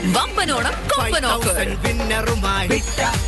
വമ്പനോണം കൊമ്പൻ ഓഫർ വിന്നറുമായി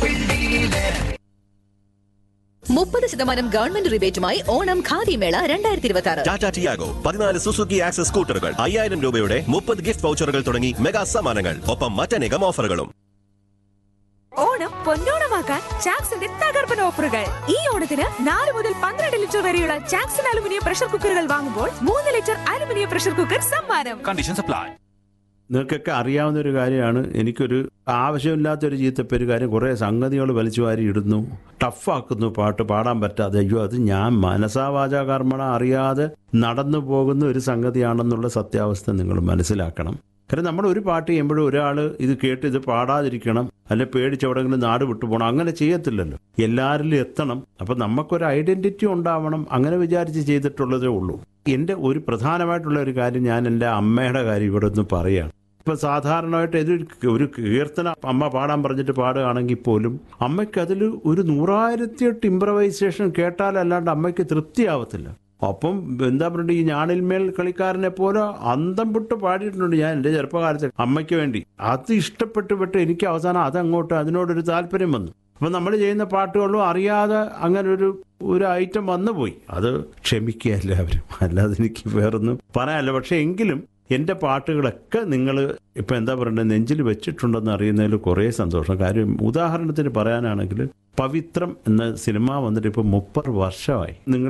മുപ്പത് ശതമാനം ഗവൺമെന്റ് റിബേറ്റുമായി ഓണം ഖാദി മേള രണ്ടായിരത്തി ഇരുപത്തി ആറ് ടാറ്റ ടിയാഗോ പതിനാല് സുസുക്കി ആക്സസ് സ്കൂട്ടറുകൾ അയ്യായിരം രൂപയുടെ മുപ്പത് ഗിഫ്റ്റ് വൗച്ചറുകൾ തുടങ്ങി മെഗാ സമ്മാനങ്ങൾ ഒപ്പം മറ്റനേകം ഓഫറുകളും ഓണം പൊന്നോണമാക്കാൻ ചാക്സിന്റെ തകർപ്പൻ ഓഫറുകൾ ഈ ഓണത്തിന് നാല് മുതൽ പന്ത്രണ്ട് ലിറ്റർ വരെയുള്ള ചാക്സൺ അലുമിനിയം പ്രഷർ കുക്കറുകൾ വാങ്ങുമ്പോൾ മൂന്ന് ലിറ്റർ അലുമിനിയം പ്രഷർ കുക്കർ സമ്മാനം Conditions apply. നിങ്ങൾക്കൊക്കെ അറിയാവുന്ന ഒരു കാര്യമാണ് എനിക്കൊരു ആവശ്യമില്ലാത്തൊരു ചീത്തപ്പേര് കാര്യം കുറേ സംഗതികൾ വലിച്ചു വാരി ഇടുന്നു ടഫാക്കുന്നു പാട്ട് പാടാൻ പറ്റാതെ അയ്യോ അത് ഞാൻ മനസാവാച കർമ്മണ അറിയാതെ നടന്നു പോകുന്ന ഒരു സംഗതിയാണെന്നുള്ള സത്യാവസ്ഥ നിങ്ങൾ മനസ്സിലാക്കണം കാരണം നമ്മൾ ഒരു പാട്ട് ചെയ്യുമ്പോഴും ഒരാൾ ഇത് കേട്ട് ഇത് പാടാതിരിക്കണം അല്ലെ പേടിച്ച് എവിടെയെങ്കിലും നാട് വിട്ടു പോകണം അങ്ങനെ ചെയ്യത്തില്ലല്ലോ എല്ലാവരിലും എത്തണം അപ്പം നമുക്കൊരു ഐഡന്റിറ്റി ഉണ്ടാവണം അങ്ങനെ വിചാരിച്ച് ചെയ്തിട്ടുള്ളതേ ഉള്ളൂ എൻ്റെ ഒരു പ്രധാനമായിട്ടുള്ള ഒരു കാര്യം ഞാൻ എൻ്റെ അമ്മയുടെ കാര്യം ഇവിടെ ഒന്ന് പറയുകയാണ് ഇപ്പൊ സാധാരണമായിട്ട് ഇതൊരു ഒരു കീർത്തന അമ്മ പാടാൻ പറഞ്ഞിട്ട് പാടുകയാണെങ്കിൽ പോലും അമ്മയ്ക്ക് അതിൽ ഒരു നൂറായിരത്തി എട്ട് ഇംപ്രവൈസേഷൻ കേട്ടാലല്ലാണ്ട് അമ്മയ്ക്ക് തൃപ്തിയാവത്തില്ല അപ്പം എന്താ പറയുക ഈ ഞാണിൽമേൽ കളിക്കാരനെ പോലെ അന്തം വിട്ട് പാടിയിട്ടുണ്ട് ഞാൻ എൻ്റെ ചെറുപ്പകാലത്ത് അമ്മയ്ക്ക് വേണ്ടി അത് ഇഷ്ടപ്പെട്ട് പെട്ട് എനിക്ക് അവസാനം അതങ്ങോട്ട് അതിനോടൊരു താല്പര്യം വന്നു അപ്പം നമ്മൾ ചെയ്യുന്ന പാട്ടുകളിലും അറിയാതെ അങ്ങനെ ഒരു ഒരു ഐറ്റം വന്നു പോയി അത് ക്ഷമിക്കുക എല്ലാവരും അല്ലാതെ എനിക്ക് വേറൊന്നും പറയാനല്ല പക്ഷെ എങ്കിലും എൻ്റെ പാട്ടുകളൊക്കെ നിങ്ങൾ ഇപ്പം എന്താ പറയണ്ടത് നെഞ്ചിൽ വെച്ചിട്ടുണ്ടെന്ന് അറിയുന്നതിൽ കുറേ സന്തോഷം കാര്യം ഉദാഹരണത്തിന് പറയാനാണെങ്കിൽ പവിത്രം എന്ന സിനിമ വന്നിട്ട് ഇപ്പം മുപ്പത് വർഷമായി നിങ്ങൾ